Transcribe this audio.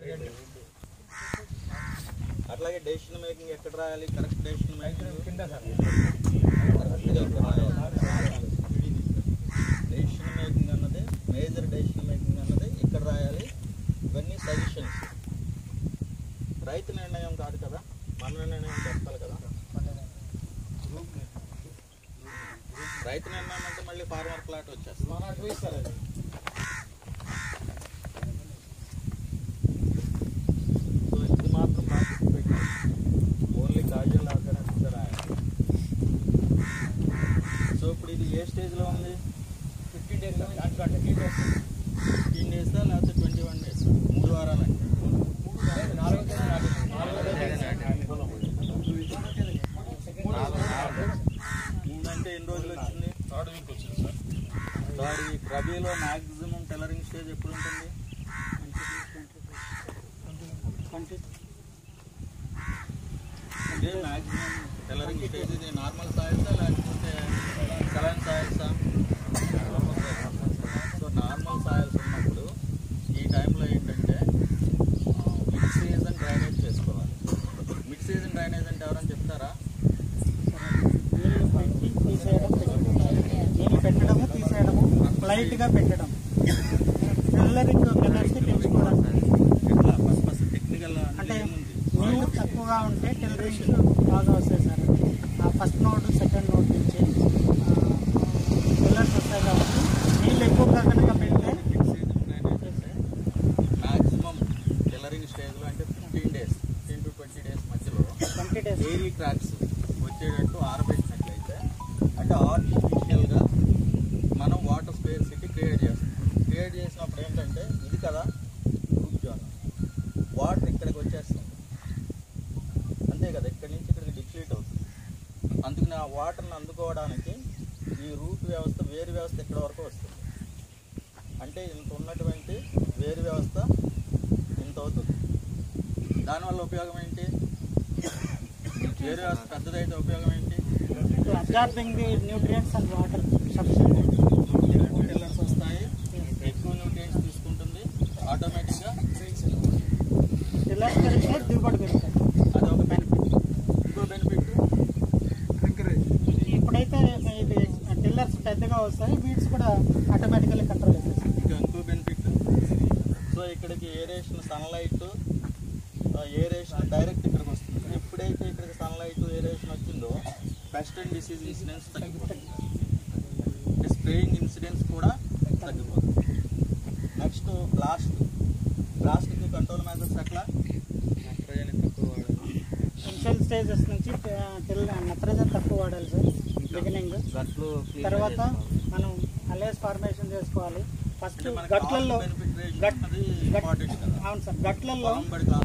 అట్లాగే decision making ఎక్కడ రాయాలి కరెక్ట్ డెసిషన్ మేకింగ్ కింద సార్ డెసిషన్ మేకింగ్ అన్నది మేజర్ డెసిషన్ మేకింగ్ అన్నది ఇక్కడ రాయాలి ఇవన్నీ సజెషన్స్ రైతు నిర్ణయం కాదు కదా మన నిర్ణయం చెప్పాలి కదా రైతు నిర్ణయం అంటే మళ్ళీ ఫార్మర్ ప్లాట్ వచ్చేస్తుంది మన చూపిస్తారు అది సో ఇది మాత్రం బాగా గుర్తుపెట్టాలి ఓన్లీ కాజువల్ ఆర్గనైజ్ రాయాలి సో ఇప్పుడు ఇది ఏ స్టేజ్లో ఉంది ఫిఫ్టీన్ డేస్ అంటే ఫిఫ్టీన్ డేస్ ఫిఫ్టీన్ డేసా లేకపోతే ట్వంటీ వన్ డేస్ మూడు వారాలండి నాలుగో తేదీ నాటింది. నాలుగో తేదీ మూడు అంటే ఎన్ని రోజులు వచ్చింది థర్డ్ వీక్ వచ్చింది సార్ థర్డ్ వీక్ రబీలో మాక్సిమం టెలరింగ్ స్టేజ్ ఎప్పుడు ఉంటుంది ఇదే మాక్సిమం టెలరింగ్ స్టేజ్ ఇది నార్మల్ సాయిల్సా లేకపోతే సలైన్ సాయిల్సా సో నార్మల్ సాయిల్స్ ఉన్నప్పుడు ఈ టైంలో ఏంటంటే మిడ్ సీజన్ డ్రైనేజ్ చేసుకోవాలి మిడ్ సీజన్ డ్రైనేజ్ అంటే ఎవరైనా చెప్తారా నీళ్ళు పెట్టి తీసేయడం నీళ్ళు పెట్టడము తీసేయడము లైట్ గా పెట్టడం పిల్లలకి పిల్లలకి తెలుసుకోవడం ఎట్లా ఫస్ట్ ఫస్ట్ టెక్నికల్ అంటే ఏముంది నీళ్ళు తక్కువగా ఉంటే టెలరింగ్ బాగా వస్తాయి సార్ ఆ ఫస్ట్ నోట్ సెకండ్ నోట్ నుంచి పిల్లర్స్ వస్తాయి కాబట్టి నీళ్ళు ఎక్కువగా కనుక పెడితే మిడ్ సీజన్ డ్రైనేజ్ అంటే మాక్సిమం టెలరింగ్ స్టేజ్లో అంటే fifteen days fifteen to twenty days మధ్యలో ట్వంటీ డేస్ ఎయిరీ ట్రాక్స్ వచ్చేటట్టు ఆరబెట్టినట్లయితే అంటే ఆర్టిఫిషియల్గా మనం వాటర్ స్పేర్ సిటీ క్రియేట్ చేస్తాం క్రియేట్ చేసినప్పుడు ఏంటంటే ఇది కదా రూట్ జోన్ వాటర్ ఇక్కడికి వచ్చేస్తుంది అంతే కదా ఇక్కడి నుంచి ఇక్కడికి డిప్లీట్ అవుతుంది అందుకని ఆ వాటర్ని అందుకోవడానికి ఈ రూట్ వ్యవస్థ వేరు వ్యవస్థ ఇక్కడ వరకు వస్తుంది అంటే ఇంత ఉన్నటువంటి వేరు వ్యవస్థ ఇంత అవుతుంది దానివల్ల ఉపయోగం ఏంటి వేరు వ్యవస్థ పెద్దదైతే ఉపయోగం ఏంటి absorbing the nutrients and water sufficient ఎక్కువ టిల్లర్స్ వస్తాయి ఎక్కువ న్యూట్రియంట్స్ తీసుకుంటుంది ఆటోమేటిక్గా పిల్లర్స్ పెరిగితే దిగుబడి పెరుగుతుంది అది ఒక బెనిఫిట్ ఇంకో బెనిఫిట్ ఇప్పుడైతే ఇది టిల్లర్స్ పెద్దగా వస్తాయి వీడ్స్ కూడా ఆటోమేటికల్లీ కంట్రోల్ అవుతాయి ఇంకా ఇంకో బెనిఫిట్ సో ఇక్కడికి ఏరేషన్ సన్లైట్ ఏరేషన్ డైరెక్ట్ ఇక్కడికి వస్తుంది ఎప్పుడైతే ఇక్కడికి సన్లైట్ ఏరేషన్ వచ్చిందో పెస్ట్ అండ్ డిసీజ్ ఇన్సిడెంట్స్ తగ్గిపోతాయి స్ప్రేయింగ్ ఇన్సిడెంట్స్ కూడా తగ్గిపోతుంది నెక్స్ట్ బ్లాస్ట్ బ్లాస్ట్కి కంట్రోల్ మెథడ్స్ ఎట్లా ఇనిషియల్ స్టేజెస్ నుంచి నత్రజన్ తక్కువ వాడాలి సార్ బిగినింగ్ గట్లు తర్వాత మనం అలేస్ ఫార్మేషన్ చేసుకోవాలి ఫస్ట్ అంటే మనకి గట్లల్లో బెనిఫిట్ రేషన్ గట్ అది గట్ ఇంపార్టెంట్ కదా అవును సార్ గట్లల్లో పొలం బడి